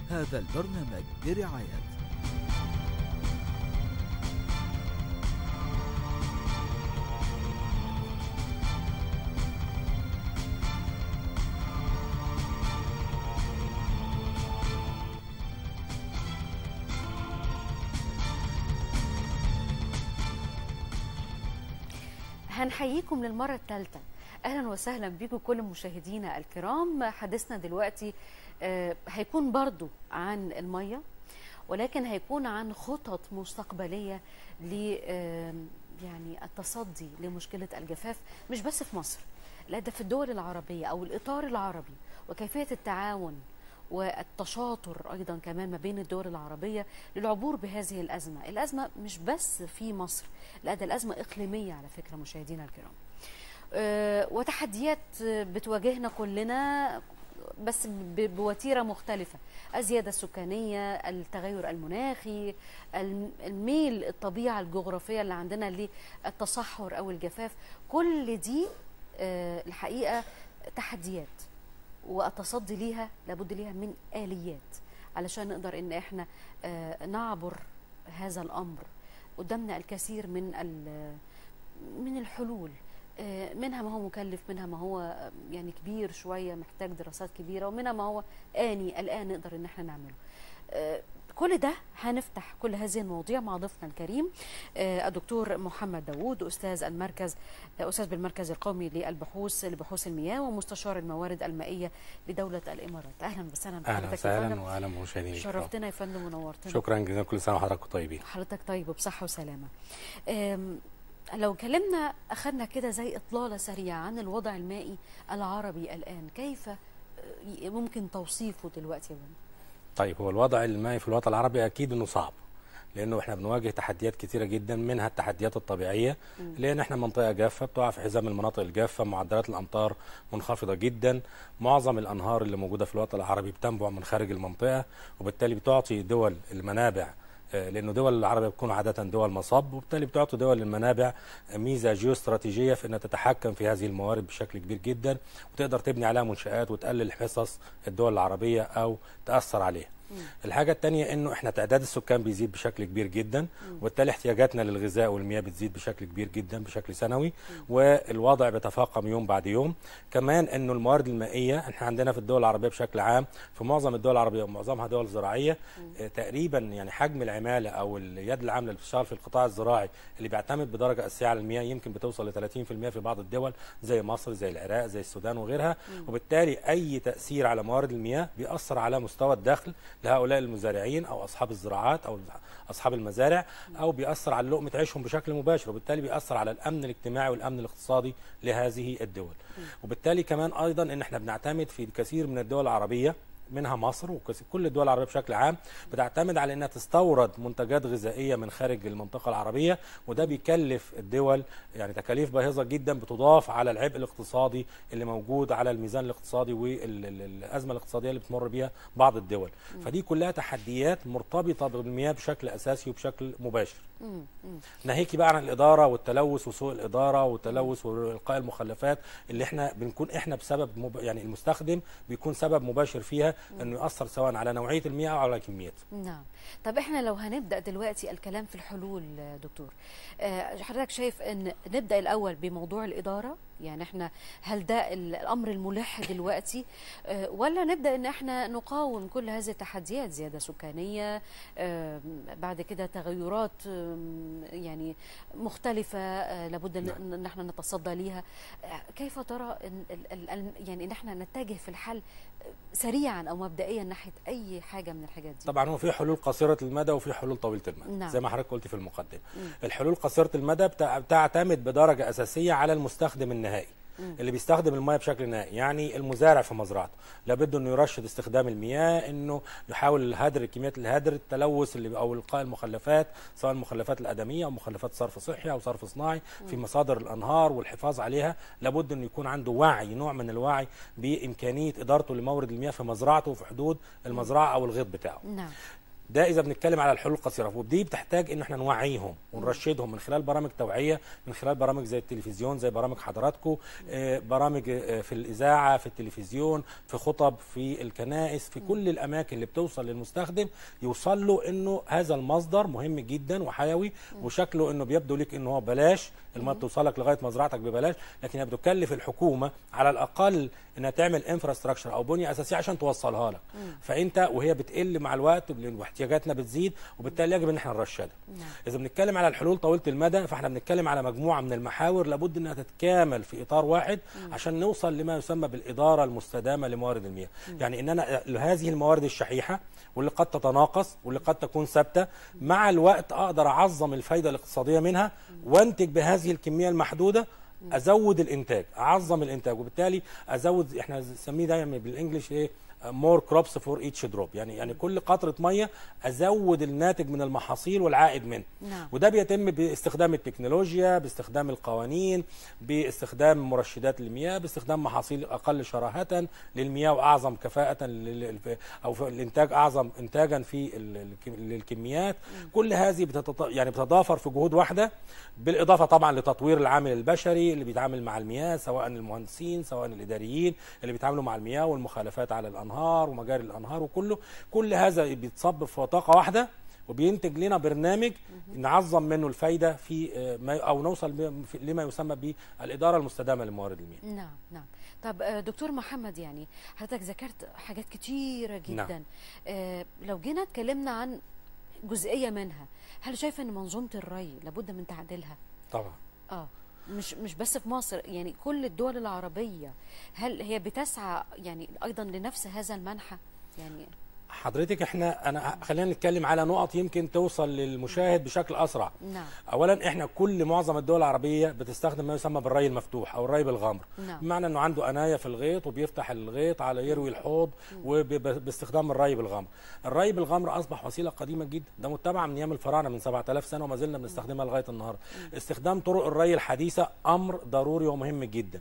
هذا البرنامج برعاية هنحييكم للمرة الثالثة أهلا وسهلا بكم كل مشاهدينا الكرام حديثنا دلوقتي آه، هيكون برضو عن المية ولكن هيكون عن خطط مستقبلية ل آه، يعني التصدي لمشكلة الجفاف مش بس في مصر لا ده في الدول العربية أو الإطار العربي وكيفية التعاون والتشاطر ايضا كمان ما بين الدول العربيه للعبور بهذه الازمه، الازمه مش بس في مصر، لا ده الازمه اقليميه على فكره مشاهدينا الكرام. آه، وتحديات بتواجهنا كلنا بس ب- بوتيره مختلفه، الزياده السكانيه، التغير المناخي، الم- الميل الطبيعه الجغرافيه اللي عندنا للتصحر او الجفاف، كل دي آه، الحقيقه تحديات والتصدي ليها لابد ليها من آليات علشان نقدر ان احنا آه، نعبر هذا الامر قدامنا الكثير من ال- من الحلول آه، منها ما هو مكلف منها ما هو آه، يعني كبير شويه محتاج دراسات كبيره ومنها ما هو آني الآن نقدر ان احنا نعمله آه، كل ده هنفتح كل هذه المواضيع مع ضيفنا الكريم آه، الدكتور محمد داوود استاذ المركز آه، استاذ بالمركز القومي للبحوث لبحوث المياه ومستشار الموارد المائيه لدوله الامارات اهلا وسهلا اهلا بحضرتك يا وسهلا فندم. واهلا بمشاهدينا الكرام. شرفتنا يا فندم ونورتنا شكرا جزيلا كل سنه وحضراتكم طيبين حضرتك طيب وبصحه وسلامه أم، لو كلمنا اخذنا كده زي اطلاله سريعه عن الوضع المائي العربي الان كيف أه، ممكن توصيفه دلوقتي يا فندم؟ طيب هو الوضع المائي في الوطن العربي اكيد انه صعب لانه احنا بنواجه تحديات كثيره جدا منها التحديات الطبيعيه لان احنا منطقه جافه بتقع في حزام المناطق الجافه معدلات الامطار منخفضه جدا معظم الانهار اللي موجوده في الوطن العربي بتنبع من خارج المنطقه وبالتالي بتعطي دول المنابع آه، لانه دول العربيه بتكون عاده دول مصب وبالتالي بتعطي دول المنابع ميزه جيوستراتيجيه في انها تتحكم في هذه الموارد بشكل كبير جدا وتقدر تبني عليها منشات وتقلل حصص الدول العربيه او تاثر عليها. الحاجه الثانيه انه احنا تعداد السكان بيزيد بشكل كبير جدا وبالتالي احتياجاتنا للغذاء والمياه بتزيد بشكل كبير جدا بشكل سنوي والوضع بيتفاقم يوم بعد يوم كمان انه الموارد المائيه احنا عندنا في الدول العربيه بشكل عام في معظم الدول العربيه ومعظمها دول زراعيه آه، تقريبا يعني حجم العماله او اليد العامله اللي بتشتغل في القطاع الزراعي اللي بيعتمد بدرجه اساسيه على المياه يمكن بتوصل ل 30% في بعض الدول زي مصر زي العراق زي السودان وغيرها وبالتالي اي تاثير على موارد المياه بيأثر على مستوى الدخل لهؤلاء المزارعين او اصحاب الزراعات او اصحاب المزارع او بيأثر على لقمه عيشهم بشكل مباشر وبالتالي بيأثر على الامن الاجتماعي والامن الاقتصادي لهذه الدول وبالتالي كمان ايضا ان احنا بنعتمد في كثير من الدول العربيه منها مصر وكل الدول العربيه بشكل عام بتعتمد على انها تستورد منتجات غذائيه من خارج المنطقه العربيه وده بيكلف الدول يعني تكاليف باهظه جدا بتضاف على العبء الاقتصادي اللي موجود على الميزان الاقتصادي والازمه الاقتصاديه اللي بتمر بيها بعض الدول فدي كلها تحديات مرتبطه بالمياه بشكل اساسي وبشكل مباشر مم. مم. ناهيكي بقى عن الاداره والتلوث وسوء الاداره والتلوث والقاء المخلفات اللي احنا بنكون احنا بسبب مب... يعني المستخدم بيكون سبب مباشر فيها انه ياثر سواء على نوعيه المياه او على كميتها نعم طب احنا لو هنبدا دلوقتي الكلام في الحلول آه، دكتور آه، حضرتك شايف ان نبدا الاول بموضوع الاداره يعني احنا هل ده ال- الامر الملح دلوقتي آه، ولا نبدا ان احنا نقاوم كل هذه التحديات زياده سكانيه آه، بعد كده تغيرات آم، يعني مختلفه آه، لابد ان إن احنا نتصدى ليها آه، كيف ترى إن ال- ال- ال- يعني ان احنا نتجه في الحل آه، سريعا او مبدئيا ناحيه اي حاجه من الحاجات دي طبعا هو في حلول قصيره المدى وفي حلول طويله المدى نعم. زي ما حضرتك قلت في المقدمه الحلول قصيره المدى بتع- بتعتمد بدرجه اساسيه على المستخدم النهائي اللي بيستخدم المياه بشكل نهائي يعني المزارع في مزرعته لابد انه يرشد استخدام المياه انه يحاول الهدر كميات الهدر التلوث اللي او القاء المخلفات سواء المخلفات الادميه او مخلفات صرف صحي او صرف صناعي في مصادر الانهار والحفاظ عليها لابد انه يكون عنده وعي نوع من الوعي بامكانيه ادارته لمورد المياه في مزرعته وفي حدود المزرعه او الغيط بتاعه نعم ده اذا بنتكلم على الحلول القصيره ودي بتحتاج ان احنا نوعيهم ونرشدهم من خلال برامج توعيه من خلال برامج زي التلفزيون زي برامج حضراتكم آه، برامج آه، في الاذاعه في التلفزيون في خطب في الكنائس في كل الاماكن اللي بتوصل للمستخدم يوصل له انه هذا المصدر مهم جدا وحيوي وشكله انه بيبدو لك انه هو بلاش الميه بتوصلك لغايه مزرعتك ببلاش لكن هي بتكلف الحكومه على الاقل انها تعمل انفراستراكشر او بنيه اساسيه عشان توصلها لك فانت وهي بتقل مع الوقت واحتياجاتنا بتزيد وبالتالي يجب ان احنا نرشدها نعم. اذا بنتكلم على الحلول طويله المدى فاحنا بنتكلم على مجموعه من المحاور لابد انها تتكامل في اطار واحد عشان نوصل لما يسمى بالاداره المستدامه لموارد المياه يعني ان انا هذه الموارد الشحيحه واللي قد تتناقص واللي قد تكون ثابته مع الوقت اقدر اعظم الفايده الاقتصاديه منها وانتج بهذه الكميه المحدوده ازود الانتاج اعظم الانتاج وبالتالي ازود احنا نسميه دايما بالانجلش ايه مور كروبس فور ايتش دروب يعني يعني كل قطره ميه ازود الناتج من المحاصيل والعائد منه نعم. وده بيتم باستخدام التكنولوجيا باستخدام القوانين باستخدام مرشدات المياه باستخدام محاصيل اقل شراهه للمياه واعظم كفاءه لل- او في الانتاج اعظم انتاجا في ال- الك- للكميات كل هذه بتتط... يعني بتتضافر في جهود واحده بالاضافه طبعا لتطوير العامل البشري اللي بيتعامل مع المياه سواء المهندسين سواء الاداريين اللي بيتعاملوا مع المياه والمخالفات على الانهار ومجاري الانهار وكله كل هذا بيتصب في طاقه واحده وبينتج لنا برنامج نعظم منه الفايده في آه، ما او نوصل ب- في- لما يسمى بالاداره المستدامه لموارد المياه نعم نعم طب آه، دكتور محمد يعني حضرتك ذكرت حاجات كتيرة جدا نعم. آه، لو جينا اتكلمنا عن جزئية منها هل شايف ان منظومة الري لابد من تعديلها طبعا اه مش مش بس في مصر يعني كل الدول العربية هل هي بتسعى يعني ايضا لنفس هذا المنحى يعني حضرتك احنا انا خلينا نتكلم على نقط يمكن توصل للمشاهد بشكل اسرع نعم اولا احنا كل معظم الدول العربيه بتستخدم ما يسمى بالري المفتوح او الري بالغمر نعم. بمعنى انه عنده انايه في الغيط وبيفتح الغيط على يروي الحوض وباستخدام الري بالغمر الري بالغمر اصبح وسيله قديمه جدا ده متبع من ايام الفراعنه من 7000 سنه وما زلنا بنستخدمها لغايه النهارده استخدام طرق الري الحديثه امر ضروري ومهم جدا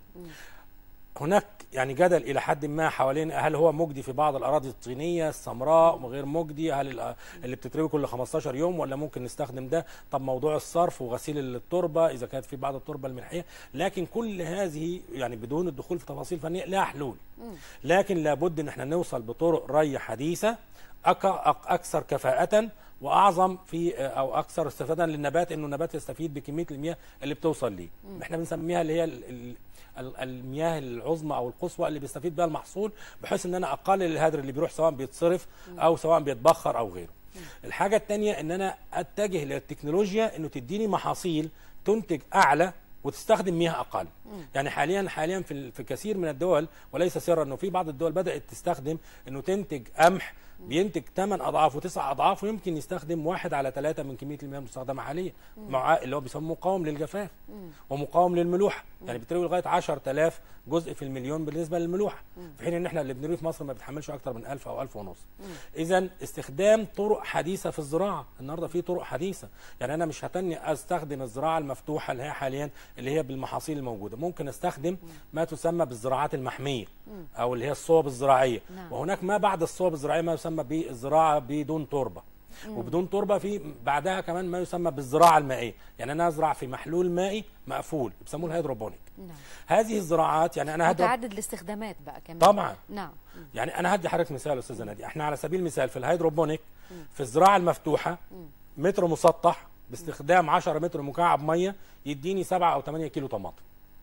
هناك يعني جدل الى حد ما حوالين هل هو مجدي في بعض الاراضي الطينيه السمراء وغير مجدي هل ال- اللي بتتروي كل 15 يوم ولا ممكن نستخدم ده طب موضوع الصرف وغسيل التربه اذا كانت في بعض التربه الملحيه لكن كل هذه يعني بدون الدخول في تفاصيل فنيه لها حلول لكن لابد ان احنا نوصل بطرق ري حديثه أك- أك- اكثر كفاءه واعظم في او اكثر استفاده للنبات انه النبات يستفيد بكميه المياه اللي بتوصل ليه احنا بنسميها اللي هي ال- ال- ال- المياه العظمى او القصوى اللي بيستفيد بها المحصول بحيث ان انا اقلل الهدر اللي بيروح سواء بيتصرف او سواء بيتبخر او غيره الحاجه الثانيه ان انا اتجه للتكنولوجيا انه تديني محاصيل تنتج اعلى وتستخدم مياه اقل يعني حاليا حاليا في ال- في كثير من الدول وليس سرا انه في بعض الدول بدات تستخدم انه تنتج قمح بينتج 8 اضعاف و9 اضعاف ويمكن يستخدم واحد على ثلاثة من كميه المياه المستخدمه حاليا مع اللي هو بيسموه مقاوم للجفاف ومقاوم للملوحه يعني بتروي لغايه 10000 جزء في المليون بالنسبه للملوحه في حين ان احنا اللي بنروي في مصر ما بيتحملش اكتر من 1000 او 1000 ونص اذا استخدام طرق حديثه في الزراعه النهارده في طرق حديثه يعني انا مش هتني استخدم الزراعه المفتوحه اللي هي حاليا اللي هي بالمحاصيل الموجوده ممكن استخدم ما تسمى بالزراعات المحميه او اللي هي الصوب الزراعيه نعم. وهناك ما بعد الصوب الزراعيه ما يسمى بالزراعه بدون تربه وبدون تربه في بعدها كمان ما يسمى بالزراعه المائيه يعني انا ازرع في محلول مائي مقفول بيسموه الهيدروبونيك نعم هذه الزراعات يعني انا هدرب متعدد الاستخدامات بقى كمان طبعا نعم يعني انا هدي حضرتك مثال استاذه نادي احنا على سبيل المثال في الهيدروبونيك في الزراعه المفتوحه متر مسطح باستخدام 10 متر مكعب ميه يديني 7 او 8 كيلو طماطم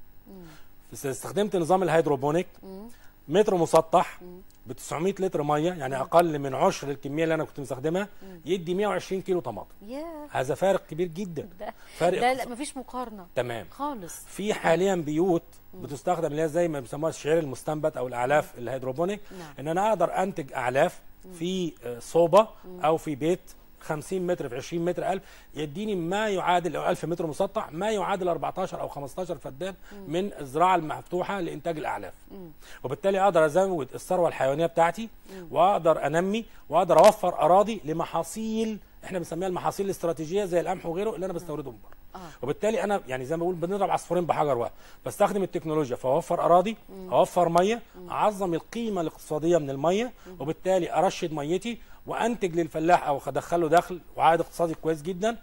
بس استخدمت نظام الهيدروبونيك متر مسطح ب 900 لتر ميه يعني اقل من عشر الكميه اللي انا كنت مستخدمها يدي 120 كيلو طماطم ياه هذا فارق كبير جدا ده فارق لا لا مفيش مقارنة تمام خالص في حاليا بيوت بتستخدم اللي هي زي ما بيسموها الشعير المستنبت او الاعلاف الهيدروبونيك نعم. ان انا اقدر انتج اعلاف في آه، صوبه او في بيت 50 متر في 20 متر 1000 يديني ما يعادل أو 1000 متر مسطح ما يعادل 14 او 15 فدان من الزراعه المفتوحه لانتاج الاعلاف وبالتالي اقدر ازود الثروه الحيوانيه بتاعتي واقدر انمي واقدر اوفر اراضي لمحاصيل احنا بنسميها المحاصيل الاستراتيجيه زي القمح وغيره اللي انا بستورده من بره آه. وبالتالي انا يعني زي ما بقول بنضرب عصفورين بحجر واحد بستخدم التكنولوجيا فاوفر اراضي اوفر ميه اعظم القيمه الاقتصاديه من الميه وبالتالي ارشد ميتي وانتج للفلاح او ادخله دخل وعائد اقتصادي كويس جدا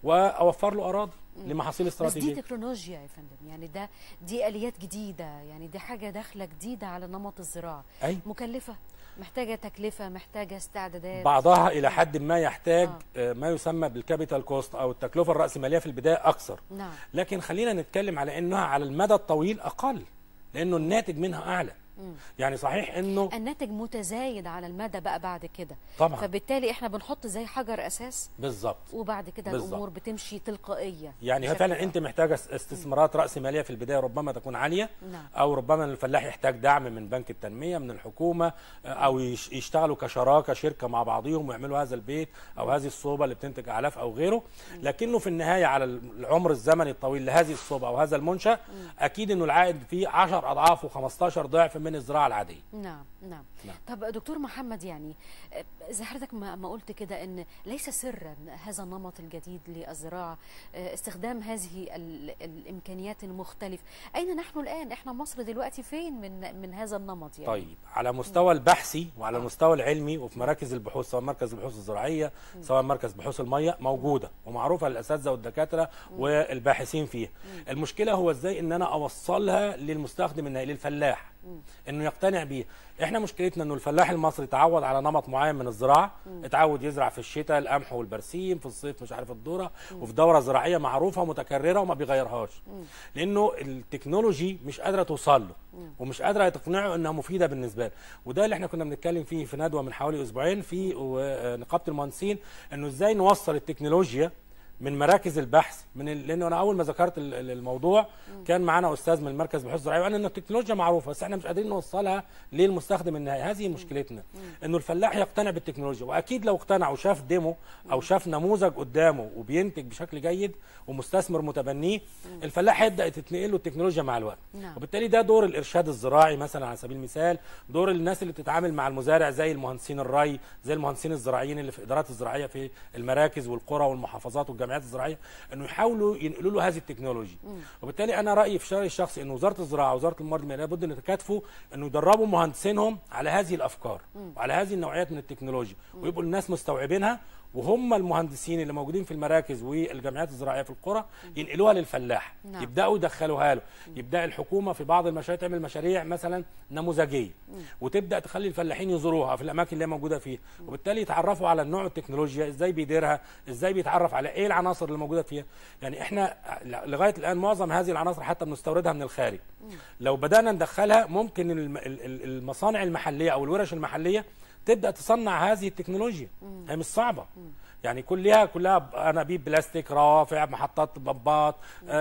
واوفر له اراضي لمحاصيل بس دي استراتيجيه تكنولوجيا يا فندم يعني ده دي اليات جديده يعني دي حاجه داخله جديده على نمط الزراعه أي. مكلفه محتاجه تكلفه محتاجه استعدادات بعضها الى حد ما يحتاج آه. آه، ما يسمى بالكابيتال كوست او التكلفه الراسماليه في البدايه اكثر نعم لكن خلينا نتكلم على انها على المدى الطويل اقل لانه الناتج منها اعلى يعني صحيح انه الناتج متزايد على المدى بقى بعد كده طبعا فبالتالي احنا بنحط زي حجر اساس بالظبط وبعد كده بالظبط. الامور بتمشي تلقائيه يعني هي بشكل فعلا رائع. انت محتاجه اس- استثمارات راس ماليه في البدايه ربما تكون عاليه نعم. او ربما الفلاح يحتاج دعم من بنك التنميه من الحكومه آه، او يش- يشتغلوا كشراكه شركه مع بعضهم ويعملوا هذا البيت او هذه الصوبه اللي بتنتج اعلاف او غيره لكنه في النهايه على العمر الزمني الطويل لهذه الصوبه او هذا المنشا اكيد انه العائد فيه 10 اضعاف و15 ضعف من الزراعه العاديه نعم نعم نعم. طب دكتور محمد يعني آه، زي حضرتك ما ما قلت كده ان ليس سرا هذا النمط الجديد للزراعه آه، استخدام هذه ال- الامكانيات المختلفه اين نحن الان احنا مصر دلوقتي فين من من هذا النمط يعني طيب على مستوى البحثي وعلى آه. المستوى العلمي وفي مراكز البحوث سواء مركز البحوث الزراعيه سواء مركز بحوث الميه موجوده ومعروفه للاساتذه والدكاتره والباحثين فيها المشكله هو ازاي ان انا اوصلها للمستخدم النهائي للفلاح انه يقتنع بيها احنا مشكلتنا انه الفلاح المصري تعود على نمط معين من الزراعه اتعود يزرع في الشتاء القمح والبرسيم في الصيف مش عارف الذره وفي دوره زراعيه معروفه ومتكرره وما بيغيرهاش لانه التكنولوجي مش قادره توصل له ومش قادره تقنعه انها مفيده بالنسبه له وده اللي احنا كنا بنتكلم فيه في ندوه من حوالي اسبوعين في آه، نقابه المهندسين انه ازاي نوصل التكنولوجيا من مراكز البحث من ال... لانه انا اول ما ذكرت ال- ال- الموضوع كان معانا استاذ من المركز البحوث الزراعيه وقال ان التكنولوجيا معروفه بس احنا مش قادرين نوصلها للمستخدم النهائي هذه مشكلتنا انه الفلاح يقتنع بالتكنولوجيا واكيد لو اقتنع وشاف ديمو او شاف نموذج قدامه وبينتج بشكل جيد ومستثمر متبنيه الفلاح هيبدا تتنقل له التكنولوجيا مع الوقت نعم. وبالتالي ده دور الارشاد الزراعي مثلا على سبيل المثال دور الناس اللي بتتعامل مع المزارع زي المهندسين الري زي المهندسين الزراعيين اللي في الادارات الزراعيه في المراكز والقرى والمحافظات والجمعيات الزراعيه انه يحاولوا ينقلوا له هذه التكنولوجي وبالتالي انا رايي في شرعي الشخصي ان وزاره الزراعه ووزاره الموارد المائيه لابد ان يتكاتفوا انه يدربوا مهندسينهم على هذه الافكار وعلى هذه النوعيات من التكنولوجيا ويبقوا الناس مستوعبينها وهم المهندسين اللي موجودين في المراكز والجمعيات الزراعيه في القرى ينقلوها للفلاح نعم. يبداوا يدخلوها له يبدا الحكومه في بعض المشاريع تعمل مشاريع مثلا نموذجيه وتبدا تخلي الفلاحين يزوروها في الاماكن اللي هي موجوده فيها وبالتالي يتعرفوا على النوع التكنولوجيا ازاي بيديرها ازاي بيتعرف على ايه العناصر اللي موجوده فيها يعني احنا لغايه الان معظم هذه العناصر حتى بنستوردها من الخارج لو بدانا ندخلها ممكن الم- ال- ال- المصانع المحليه او الورش المحليه تبدا تصنع هذه التكنولوجيا هي مش صعبه يعني كلها كلها انابيب بلاستيك روافع محطات بمبات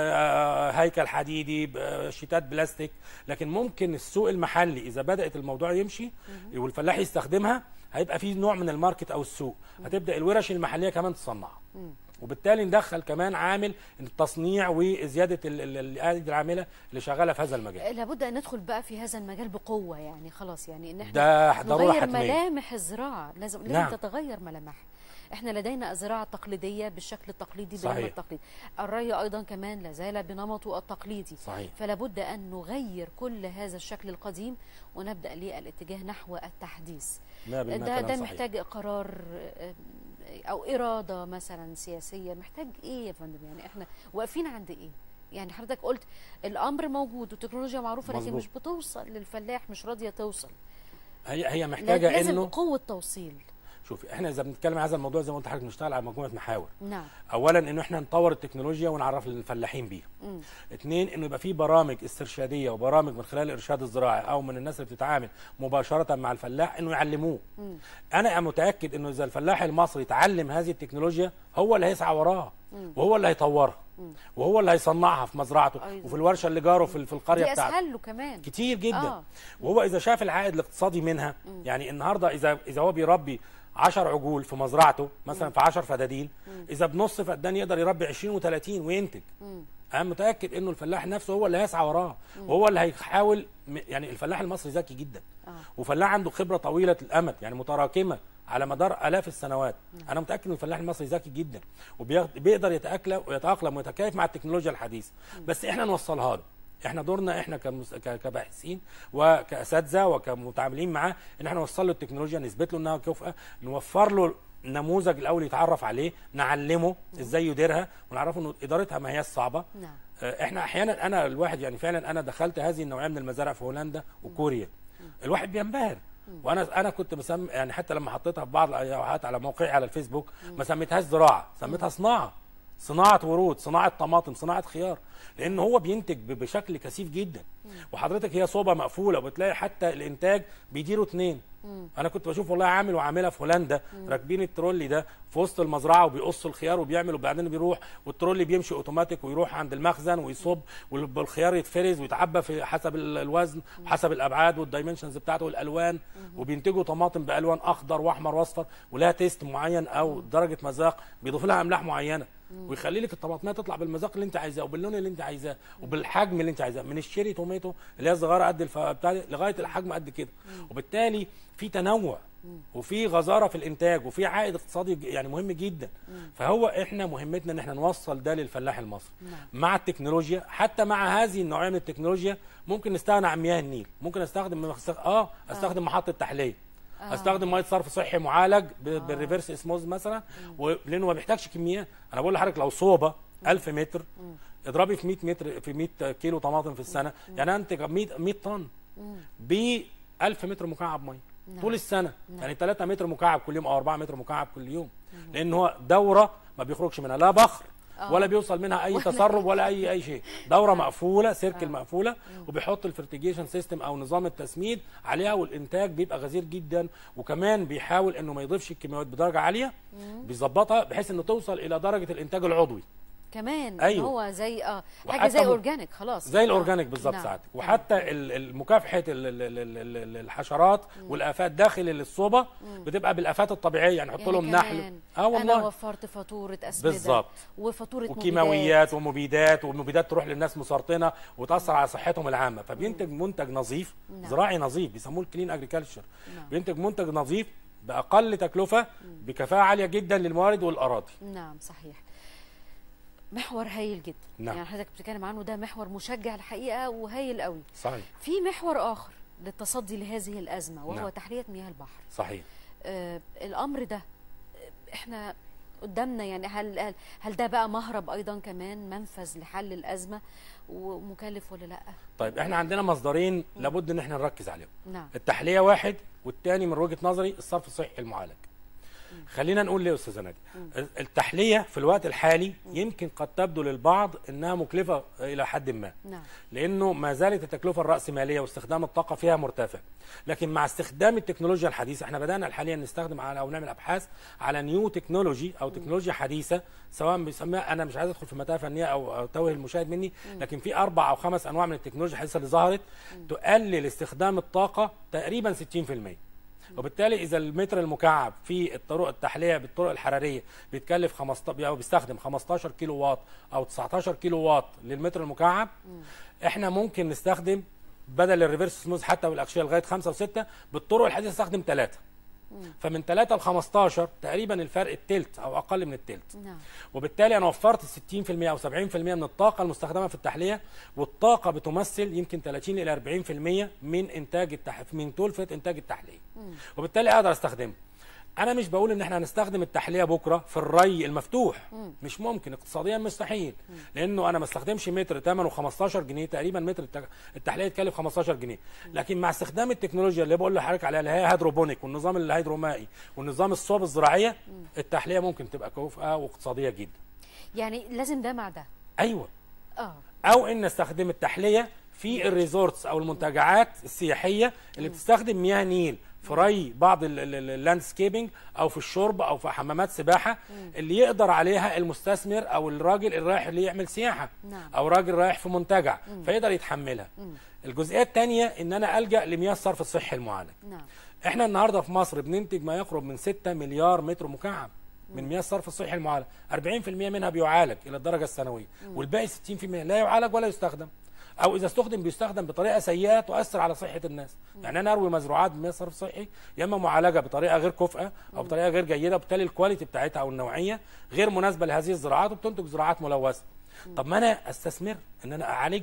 آه، هيكل حديدي ب- آه، شيتات بلاستيك لكن ممكن السوق المحلي اذا بدات الموضوع يمشي والفلاح يستخدمها هيبقى في نوع من الماركت او السوق هتبدا الورش المحليه كمان تصنعها وبالتالي ندخل كمان عامل التصنيع وزياده ال- ال- الايادي العامله اللي شغاله في هذا المجال لابد ان ندخل بقى في هذا المجال بقوه يعني خلاص يعني ان احنا ده ضروره نغير حتميه ملامح الزراعه لازم لازم نعم. تتغير ملامحها احنا لدينا زراعه تقليديه بالشكل التقليدي صحيح. بالنمط التقليدي الري ايضا كمان لا زال بنمطه التقليدي صحيح فلا بد ان نغير كل هذا الشكل القديم ونبدا للاتجاه نحو التحديث 100% ده كلام ده صحيح. محتاج قرار آه، او اراده مثلا سياسيه محتاج ايه يا فندم يعني احنا واقفين عند ايه يعني حضرتك قلت الامر موجود والتكنولوجيا معروفه لكن مظبوط. مش بتوصل للفلاح مش راضيه توصل هي هي محتاجه لازم انه قوه توصيل شوفي احنا اذا بنتكلم عن هذا الموضوع زي ما قلت لحضرتك بنشتغل على مجموعه محاور نعم اولا انه احنا نطور التكنولوجيا ونعرف الفلاحين بيها مم. اثنين انه يبقى في برامج استرشاديه وبرامج من خلال الارشاد الزراعي او من الناس اللي بتتعامل مباشره مع الفلاح انه يعلموه مم. انا متاكد انه اذا الفلاح المصري اتعلم هذه التكنولوجيا هو اللي هيسعى وراها وهو اللي هيطورها وهو اللي هيصنعها في مزرعته أيضا. وفي الورشه اللي جاره في في القريه دي بتاعته اسهل له كمان كتير جدا آه. آه. وهو اذا شاف العائد الاقتصادي منها يعني النهارده اذا اذا هو بيربي 10 عجول في مزرعته مثلا في 10 فدادين اذا بنص فدان يقدر يربي 20 و30 وينتج انا متاكد انه الفلاح نفسه هو اللي هيسعى وراه وهو اللي هيحاول م- يعني الفلاح المصري ذكي جدا آه. وفلاح عنده خبره طويله الامد يعني متراكمه على مدار الاف السنوات انا متاكد ان الفلاح المصري ذكي جدا وبيقدر يتاقلم ويتاقلم ويتكيف مع التكنولوجيا الحديثه بس احنا نوصلها له احنا دورنا احنا كمس... ك- كباحثين وكاساتذه وكمتعاملين معاه ان احنا نوصل له التكنولوجيا نثبت له انها كفءه نوفر له نموذج الاول يتعرف عليه نعلمه ازاي يديرها ونعرفه ان ادارتها ما هي الصعبه نعم آه، احنا احيانا انا الواحد يعني فعلا انا دخلت هذه النوعيه من المزارع في هولندا وكوريا الواحد بينبهر وانا انا كنت مسمي يعني حتى لما حطيتها في بعض الاوقات على موقعي على الفيسبوك ما سميتهاش زراعه سميتها صناعه صناعه ورود صناعه طماطم صناعه خيار لان هو بينتج ب- بشكل كثيف جدا وحضرتك هي صوبه مقفوله وبتلاقي حتى الانتاج بيديروا اتنين انا كنت بشوف والله عامل وعامله في هولندا راكبين الترولي ده في وسط المزرعه وبيقصوا الخيار وبيعمل وبعدين بيروح والترولي بيمشي اوتوماتيك ويروح عند المخزن ويصب والخيار يتفرز ويتعبى في حسب ال- الوزن وحسب الابعاد والدايمنشنز بتاعته والالوان وبينتجوا طماطم بالوان اخضر واحمر واصفر ولها تيست معين او درجه مذاق بيضيفوا لها املاح معينه ويخلي لك الطماطميه تطلع بالمذاق اللي انت عايزاه وباللون اللي انت عايزاه وبالحجم اللي انت عايزاه من الشيري توميتو اللي هي صغيره قد الف... بتاع دي لغايه الحجم قد كده وبالتالي في تنوع وفي غزاره في الانتاج وفي عائد اقتصادي ج- يعني مهم جدا فهو احنا مهمتنا ان احنا نوصل ده للفلاح المصري مع التكنولوجيا حتى مع هذه النوعيه من التكنولوجيا ممكن نستغنى عن مياه النيل ممكن استخدم اه استخدم محطه تحليه استخدم ميه صرف صحي معالج ب- بالريفرس اسموز مثلا و- لانه ما بيحتاجش كميات انا بقول لحضرتك لو صوبه 1000 متر اضربي في 100 متر في 100 كيلو طماطم في السنه يعني انتج 100 100 طن ب 1000 متر مكعب ميه طول السنه يعني 3 متر مكعب كل يوم او 4 متر مكعب كل يوم لان هو دوره ما بيخرجش منها لا بخر ولا بيوصل منها اي تسرب ولا اي اي شيء دوره مقفوله سيركل مقفوله وبيحط الفرتيجيشن سيستم او نظام التسميد عليها والانتاج بيبقى غزير جدا وكمان بيحاول انه ما يضيفش الكيماويات بدرجه عاليه بيظبطها بحيث انه توصل الى درجه الانتاج العضوي كمان أيوة. هو زي اه حاجه وحتى زي م- اورجانيك خلاص زي آه. الاورجانيك بالظبط نعم. ساعتك وحتى ال- ال- مكافحه ال- ال- ال- ال- ال- الحشرات والافات داخل الصوبه بتبقى بالافات الطبيعيه يعني نحط يعني لهم نحل كمان اه انا والله وفرت فاتوره اسمده بالظبط. وفاتوره مبيدات. وكيماويات ومبيدات والمبيدات تروح للناس مسرطنه وتاثر على صحتهم العامه فبينتج منتج نظيف نعم. زراعي نظيف بيسموه الكلين اجريكلتشر نعم. بينتج منتج نظيف باقل تكلفه بكفاءه عاليه جدا للموارد والاراضي نعم صحيح محور هايل جدا نعم. يعني حضرتك بتتكلم عنه ده محور مشجع الحقيقه وهايل قوي صحيح في محور اخر للتصدي لهذه الازمه وهو نعم. تحليه مياه البحر صحيح آه الامر ده آه، احنا قدامنا يعني هل هل- هل ده بقى مهرب ايضا كمان منفذ لحل الازمه ومكلف ولا لا طيب احنا عندنا مصدرين لابد ان احنا نركز عليهم نعم التحليه واحد والتاني من وجهه نظري الصرف الصحي المعالج خلينا نقول ليه يا استاذه نادي التحليه في الوقت الحالي يمكن قد تبدو للبعض انها مكلفه الى حد ما نعم لانه ما زالت التكلفه الراسماليه واستخدام الطاقه فيها مرتفع لكن مع استخدام التكنولوجيا الحديثه احنا بدانا حاليا نستخدم على او نعمل ابحاث على نيو تكنولوجي او تكنولوجيا حديثه سواء بيسميها انا مش عايز ادخل في متاهه فنيه او أو توه المشاهد مني لكن في اربع او خمس انواع من التكنولوجيا الحديثه اللي ظهرت تقلل استخدام الطاقه تقريبا 60% وبالتالي اذا المتر المكعب في الطرق التحليه بالطرق الحراريه بيتكلف 15 او بيستخدم 15 كيلو واط او 19 كيلو واط للمتر المكعب احنا ممكن نستخدم بدل الريفرس سموث حتى والاغشيه لغايه 5 و6 بالطرق الحديثه نستخدم 3 فمن 3 ل 15 تقريبا الفرق التلت او اقل من التلت نعم وبالتالي انا وفرت 60% او 70% من الطاقه المستخدمه في التحليه والطاقه بتمثل يمكن 30 الى 40% من انتاج التح... من تلفه انتاج التحليه وبالتالي اقدر استخدمه انا مش بقول ان احنا هنستخدم التحليه بكره في الري المفتوح مش ممكن اقتصاديا مستحيل لانه انا ما استخدمش متر ثمنه 15 جنيه تقريبا متر التك- التحليه يتكلف 15 جنيه لكن مع استخدام التكنولوجيا اللي بقول لحضرتك عليها اللي هي هيدروبونيك والنظام الهيدرومائي والنظام الصوب الزراعيه التحليه ممكن تبقى كفءه واقتصاديه جدا يعني لازم ده مع ده ايوه اه او ان نستخدم التحليه في الريزورتس او المنتجعات السياحيه اللي بتستخدم مياه نيل في ري بعض اللاندسكيبنج او في الشرب او في حمامات سباحه اللي يقدر عليها المستثمر او الراجل اللي رايح اللي يعمل سياحه نعم. او راجل رايح في منتجع فيقدر يتحملها الجزئيه الثانيه ان انا الجا لمياه الصرف الصحي المعالج نعم احنا النهارده في مصر بننتج ما يقرب من 6 مليار متر مكعب من مياه الصرف الصحي المعالج 40% منها بيعالج الى الدرجه السنويه والباقي 60% لا يعالج ولا يستخدم او اذا استخدم بيستخدم بطريقه سيئه تؤثر على صحه الناس يعني انا اروي مزروعات بمياه صرف صحي يا اما معالجه بطريقه غير كفءه او بطريقه غير جيده وبالتالي الكواليتي بتاعتها او النوعيه غير مناسبه لهذه الزراعات وبتنتج زراعات ملوثه طب ما انا استثمر ان انا اعالجها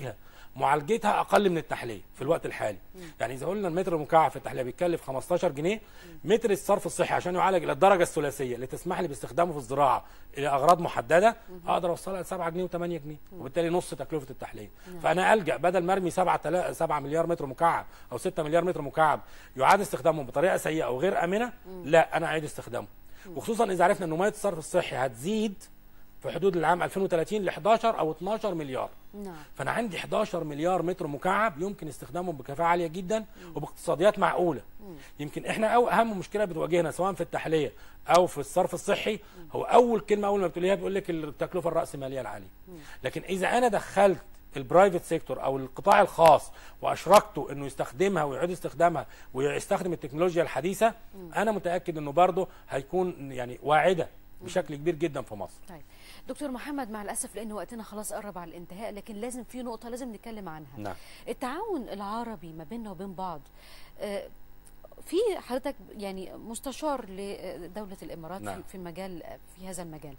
معالجتها اقل من التحليه في الوقت الحالي يعني اذا قلنا المتر المكعب في التحليه بيتكلف 15 جنيه متر الصرف الصحي عشان يعالج الى الدرجه الثلاثيه اللي تسمح لي باستخدامه في الزراعه الى اغراض محدده اقدر اوصلها ل 7 جنيه و8 جنيه وبالتالي نص تكلفه التحليه فانا الجا بدل ما ارمي 7 7 مليار متر مكعب او 6 مليار متر مكعب يعاد استخدامهم بطريقه سيئه او غير امنه لا انا اعيد استخدامهم وخصوصا اذا عرفنا ان ميه الصرف الصحي هتزيد في حدود العام 2030 ل 11 او 12 مليار نعم فانا عندي 11 مليار متر مكعب يمكن استخدامهم بكفاءه عاليه جدا وباقتصاديات معقوله يمكن احنا أو اهم مشكله بتواجهنا سواء في التحليه او في الصرف الصحي هو اول كلمه اول ما بتقوليها بيقول لك التكلفه الراسماليه العاليه لكن اذا انا دخلت البرايفت سيكتور او القطاع الخاص واشركته انه يستخدمها ويعيد استخدامها ويستخدم التكنولوجيا الحديثه انا متاكد انه برضه هيكون يعني واعده بشكل كبير جدا في مصر طيب دكتور محمد مع الاسف لان وقتنا خلاص قرب على الانتهاء لكن لازم في نقطه لازم نتكلم عنها نعم. التعاون العربي ما بيننا وبين بعض آه، في حضرتك يعني مستشار لدوله الامارات نعم. في- في مجال في هذا المجال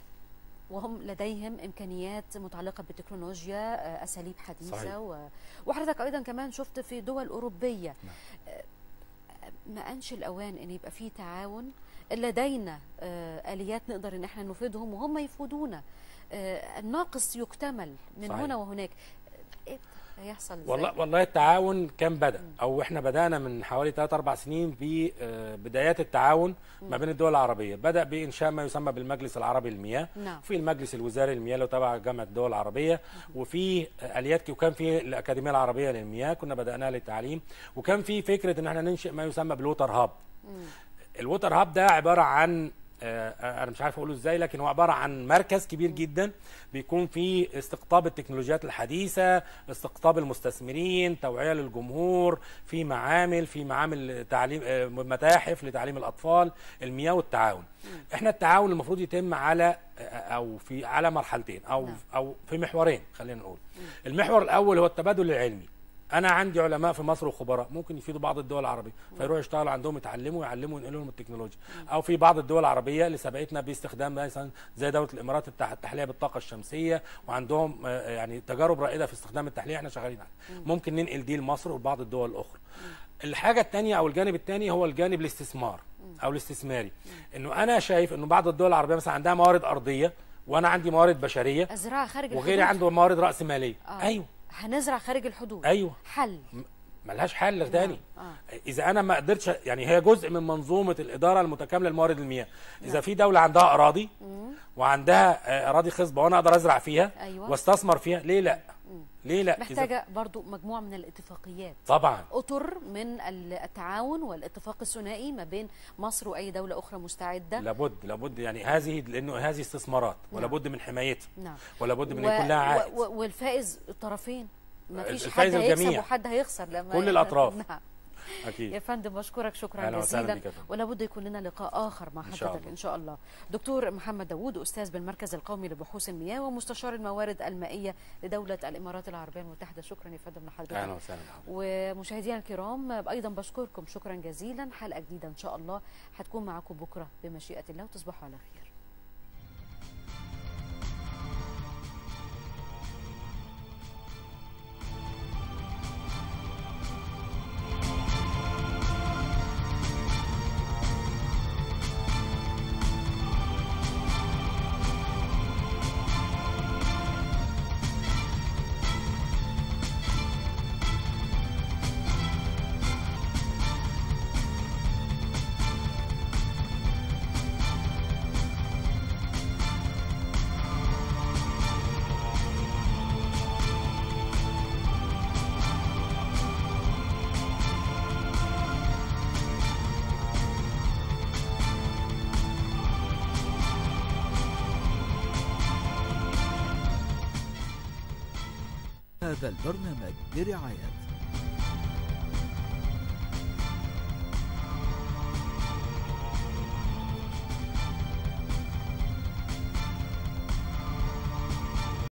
وهم لديهم امكانيات متعلقه بالتكنولوجيا آه، اساليب حديثه صحيح. و... وحضرتك ايضا كمان شفت في دول اوروبيه نعم. آه، ما انش الاوان ان يبقى في تعاون لدينا آه، اليات نقدر ان احنا نفيدهم وهم يفيدونا آه، الناقص يكتمل من صحيح. هنا وهناك إيه هيحصل ازاي والله والله التعاون كان بدا او احنا بدانا من حوالي 3 4 سنين ببدايات التعاون ما بين الدول العربيه بدا بانشاء ما يسمى بالمجلس العربي للمياه نعم. في المجلس الوزاري للمياه اللي هو تبع جامعه الدول العربيه وفي اليات وكان في الاكاديميه العربيه للمياه كنا بداناها للتعليم وكان في فكره ان احنا ننشئ ما يسمى بالووتر هاب الووتر هاب ده عباره عن آه، انا مش عارف اقوله ازاي لكن هو عباره عن مركز كبير جدا بيكون فيه استقطاب التكنولوجيات الحديثه استقطاب المستثمرين توعيه للجمهور في معامل في معامل تعليم آه، متاحف لتعليم الاطفال المياه والتعاون احنا التعاون المفروض يتم على آه، او في على مرحلتين او نعم. او في محورين خلينا نقول المحور الاول هو التبادل العلمي انا عندي علماء في مصر وخبراء ممكن يفيدوا بعض الدول العربيه فيروحوا يشتغلوا عندهم يتعلموا ويعلموا وينقلوا لهم التكنولوجيا او في بعض الدول العربيه اللي سبقتنا باستخدام مثلا زي دوله الامارات التح- التحليه بالطاقه الشمسيه وعندهم آه، يعني تجارب رائده في استخدام التحليه احنا شغالين عليها ممكن ننقل دي لمصر وبعض الدول الاخرى الحاجه الثانيه او الجانب الثاني هو الجانب الاستثمار او الاستثماري انه انا شايف انه بعض الدول العربيه مثلا عندها موارد ارضيه وانا عندي موارد بشريه الزراعه خارج وغيري الحدود عنده موارد راس ماليه آه. ايوه هنزرع خارج الحدود ايوه حل ملهاش حل تاني آه. اذا انا ما قدرتش يعني هي جزء من منظومه الاداره المتكامله لموارد المياه اذا في دوله عندها اراضي وعندها آه، اراضي خصبه وانا اقدر ازرع فيها أيوة. واستثمر فيها ليه لا ليه لا إذا- محتاجه برضو مجموعه من الاتفاقيات طبعا اطر من التعاون والاتفاق الثنائي ما بين مصر واي دوله اخرى مستعده لابد لابد يعني هذه لانه هذه استثمارات ولا نعم. بد من حمايتها نعم ولا بد من و- يكون لها عائد و- و- والفائز الطرفين ما فيش حد الفائز هيكسب الجميع. وحد هيخسر لما كل الأطراف. نعم يا اكيد فندم بشكرك شكرا أهلا وسهلا جزيلا بك يا فندم. ولا بد يكون لنا لقاء اخر مع إن شاء حضرتك الله. ان شاء الله دكتور محمد داوود استاذ بالمركز القومي لبحوث المياه ومستشار الموارد المائيه لدوله الامارات العربيه المتحده شكرا يا فندم لحضرتك اهلا وسهلا ومشاهدينا الكرام ايضا بشكركم شكرا جزيلا حلقه جديده ان شاء الله هتكون معاكم بكره بمشيئه الله وتصبحوا على خير هذا البرنامج برعاية